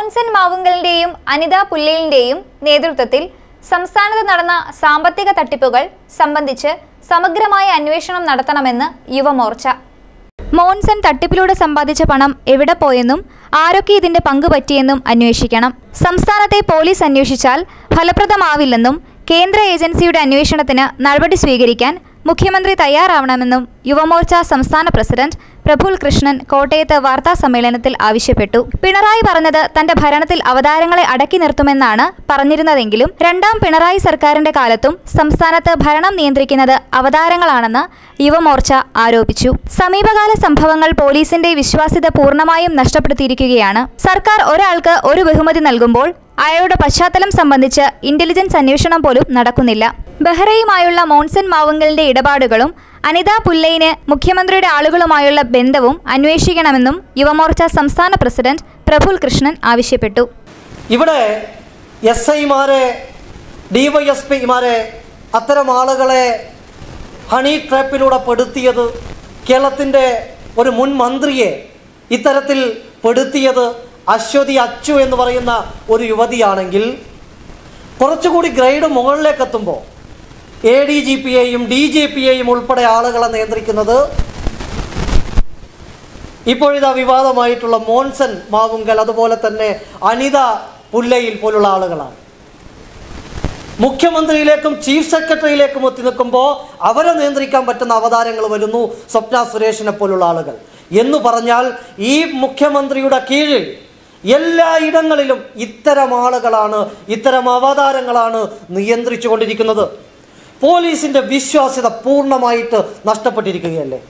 മോൻസൻ മാവുങ്കലിന്റെയും അനിത പുല്ലേലിന്റെയും നേതൃത്വത്തിൽ സംസ്ഥാനത്ത് നടന്ന സാമ്പത്തിക തട്ടിപ്പുകൾ സംബന്ധിച്ച് സമഗ്രമായ അന്വേഷണം നടത്തണമെന്ന് യുവമോർച്ച മോൻസൻ തട്ടിപ്പിലൂടെ സമ്പാദിച്ച പണം എവിടെ പോയെന്നും ആരൊക്കെ ഇതിന്റെ പങ്ക് പറ്റിയെന്നും അന്വേഷിക്കണം സംസ്ഥാനത്തെ പോലീസ് അന്വേഷിച്ചാൽ ഫലപ്രദമാവില്ലെന്നും കേന്ദ്ര ഏജൻസിയുടെ അന്വേഷണത്തിന് നടപടി സ്വീകരിക്കാൻ മുഖ്യമന്ത്രി തയ്യാറാവണമെന്നും യുവമോർച്ച സംസ്ഥാന പ്രസിഡന്റ് പ്രഫുൽ കൃഷ്ണൻ കോട്ടയത്ത് വാർത്താ സമ്മേളനത്തിൽ ആവശ്യപ്പെട്ടു പിണറായി പറഞ്ഞത് തന്റെ ഭരണത്തിൽ അവതാരങ്ങളെ അടക്കി നിർത്തുമെന്നാണ് പറഞ്ഞിരുന്നതെങ്കിലും രണ്ടാം പിണറായി സർക്കാരിന്റെ കാലത്തും സംസ്ഥാനത്ത് ഭരണം നിയന്ത്രിക്കുന്നത് അവതാരങ്ങളാണെന്ന് യുവമോർച്ച ആരോപിച്ചു സമീപകാല സംഭവങ്ങൾ പോലീസിന്റെ വിശ്വാസ്യത പൂർണ്ണമായും നഷ്ടപ്പെടുത്തിയിരിക്കുകയാണ് സർക്കാർ ഒരാൾക്ക് ഒരു ബഹുമതി നൽകുമ്പോൾ അയാളുടെ പശ്ചാത്തലം സംബന്ധിച്ച് ഇന്റലിജൻസ് അന്വേഷണം പോലും നടക്കുന്നില്ല ബെഹ്റയുമായുള്ള മോൺസൺ മാവുങ്കലിന്റെ ഇടപാടുകളും അനിത പുല്ലയിന് മുഖ്യമന്ത്രിയുടെ ആളുകളുമായുള്ള ബന്ധവും അന്വേഷിക്കണമെന്നും യുവമോർച്ച സംസ്ഥാന പ്രസിഡന്റ് പ്രഫുൽ കൃഷ്ണൻ ആവശ്യപ്പെട്ടു ഇവിടെ എസ് ഐമാരെ ഡിവൈഎസ്പിമാരെ അത്തരം ആളുകളെ ഹണി ട്രാപ്പിലൂടെ പെടുത്തിയത് കേരളത്തിൻ്റെ ഒരു മുൻ മന്ത്രിയെ ഇത്തരത്തിൽ പെടുത്തിയത് അശ്വതി അച്ചു എന്ന് പറയുന്ന ഒരു യുവതിയാണെങ്കിൽ കുറച്ചുകൂടി ഗ്രേഡ് മുകളിലേക്ക് എത്തുമ്പോൾ എ ഡി ജി പിയെയും ഡി ജി പിയെയും ഉൾപ്പെടെ ആളുകളെ നിയന്ത്രിക്കുന്നത് ഇപ്പോഴിതാ വിവാദമായിട്ടുള്ള മോൻസൺ മാവുങ്കൽ അതുപോലെ തന്നെ അനിത പുല്ലയിൽ പോലുള്ള ആളുകളാണ് മുഖ്യമന്ത്രിയിലേക്കും ചീഫ് സെക്രട്ടറിയിലേക്കും എത്തി നിൽക്കുമ്പോൾ അവരെ നിയന്ത്രിക്കാൻ പറ്റുന്ന അവതാരങ്ങൾ വരുന്നു സ്വപ്ന സുരേഷിനെ പോലുള്ള ആളുകൾ എന്ന് പറഞ്ഞാൽ ഈ മുഖ്യമന്ത്രിയുടെ കീഴിൽ എല്ലാ ഇടങ്ങളിലും ഇത്തരം ആളുകളാണ് ഇത്തരം അവതാരങ്ങളാണ് നിയന്ത്രിച്ചു കൊണ്ടിരിക്കുന്നത് പോലീസിന്റെ വിശ്വാസ്യത പൂർണ്ണമായിട്ട് നഷ്ടപ്പെട്ടിരിക്കുകയല്ലേ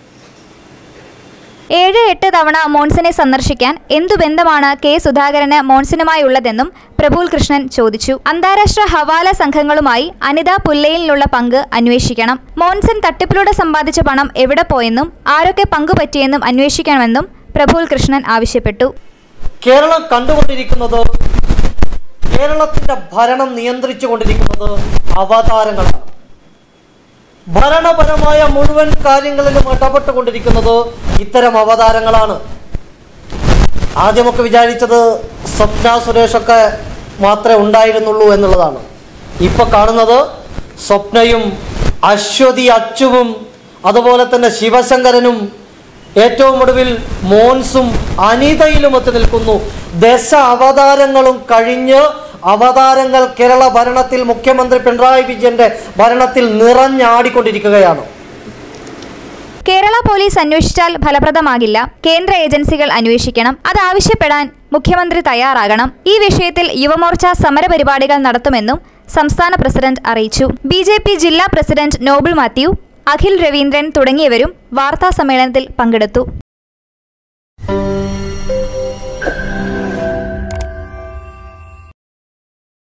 ഏഴ് എട്ട് തവണ മോൺസനെ സന്ദർശിക്കാൻ എന്തു ബന്ധമാണ് കെ സുധാകരന് മോൺസനുമായി ഉള്ളതെന്നും പ്രഫുൽ കൃഷ്ണൻ ചോദിച്ചു അന്താരാഷ്ട്ര ഹവാല സംഘങ്ങളുമായി അനിത പുല്ലയിലുള്ള പങ്ക് അന്വേഷിക്കണം മോൺസൺ തട്ടിപ്പിലൂടെ സമ്പാദിച്ച പണം എവിടെ പോയെന്നും ആരൊക്കെ പങ്കുപറ്റിയെന്നും അന്വേഷിക്കണമെന്നും പ്രഫുൽ കൃഷ്ണൻ ആവശ്യപ്പെട്ടു കേരളം കണ്ടുകൊണ്ടിരിക്കുന്നത് കേരളത്തിന്റെ ഭരണം നിയന്ത്രിച്ചു കൊണ്ടിരിക്കുന്നത് അവതാരങ്ങളാണ് ഭരണപരമായ മുഴുവൻ കാര്യങ്ങളിലും ഇടപെട്ടുകൊണ്ടിരിക്കുന്നത് ഇത്തരം അവതാരങ്ങളാണ് ആദ്യമൊക്കെ വിചാരിച്ചത് സ്വപ്ന സുരേഷൊക്കെ മാത്രമേ ഉണ്ടായിരുന്നുള്ളൂ എന്നുള്ളതാണ് ഇപ്പൊ കാണുന്നത് സ്വപ്നയും അശ്വതി അച്ചുവും അതുപോലെ തന്നെ ശിവശങ്കരനും ഏറ്റവും ഒടുവിൽ മോൻസും അനിതയിലും എത്തി നിൽക്കുന്നു ദശ അവതാരങ്ങളും കഴിഞ്ഞ് അവതാരങ്ങൾ കേരള ഭരണത്തിൽ മുഖ്യമന്ത്രി പിണറായി വിജയന്റെ ഭരണത്തിൽ നിറഞ്ഞാടിക്കൊണ്ടിരിക്കുകയാണ് കേരള പോലീസ് അന്വേഷിച്ചാൽ ഫലപ്രദമാകില്ല കേന്ദ്ര ഏജൻസികൾ അന്വേഷിക്കണം അത് ആവശ്യപ്പെടാൻ മുഖ്യമന്ത്രി തയ്യാറാകണം ഈ വിഷയത്തിൽ യുവമോർച്ച സമരപരിപാടികൾ നടത്തുമെന്നും സംസ്ഥാന പ്രസിഡന്റ് അറിയിച്ചു ബി ജില്ലാ പ്രസിഡന്റ് നോബിൾ മാത്യു അഖിൽ രവീന്ദ്രൻ തുടങ്ങിയവരും വാർത്താ സമ്മേളനത്തിൽ പങ്കെടുത്തു